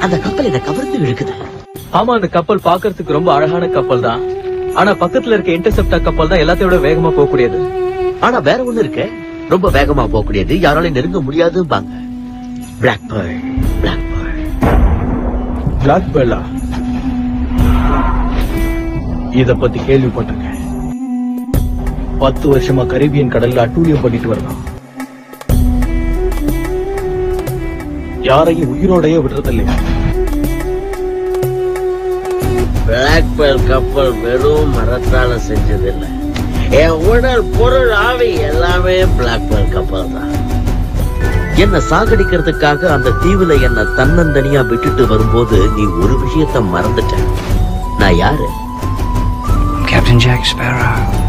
அந்த கப்பல் என்ன கவர்ந்து இழுக்குது ஆமா அந்த கப்பல் பாக்குறதுக்கு ரொம்ப அழகான கப்பல் தான் ஆனா பக்கத்துல இருக்க இன்டர்செப்டா கப்பல் தான் எல்லாத்தையும் விட வேகமா போகக்கூடியது ஆனா வேற ஒண்ணு இருக்கு ரொம்ப வேகமா போகக்கூடியது யாராலையும் நெருங்க முடியாதும்பாங்க black pearl black pearl black பேர்லா இத பத்தி கேள்விப்பட்டிருக்கேன் பத்து வருஷமா கரீபியன் கடல்ல அட்டூழியம் பண்ணிட்டு வரலாம் யாரையும் உயிரோடயே விடுறதில்லையா பிளாக் பேர்ல் கப்பல் வெறும் மரத்தால செஞ்சது இல்ல என் உடல் பொருள் ஆவி எல்லாமே பிளாக் பேர்ல் கப்பல் தான் என்ன சாகடிக்கிறதுக்காக அந்த தீவுல என்ன தன்னந்தனியா விட்டுட்டு வரும்போது நீ ஒரு விஷயத்த மறந்துட்ட நான் யாரு Captain Jack Sparrow.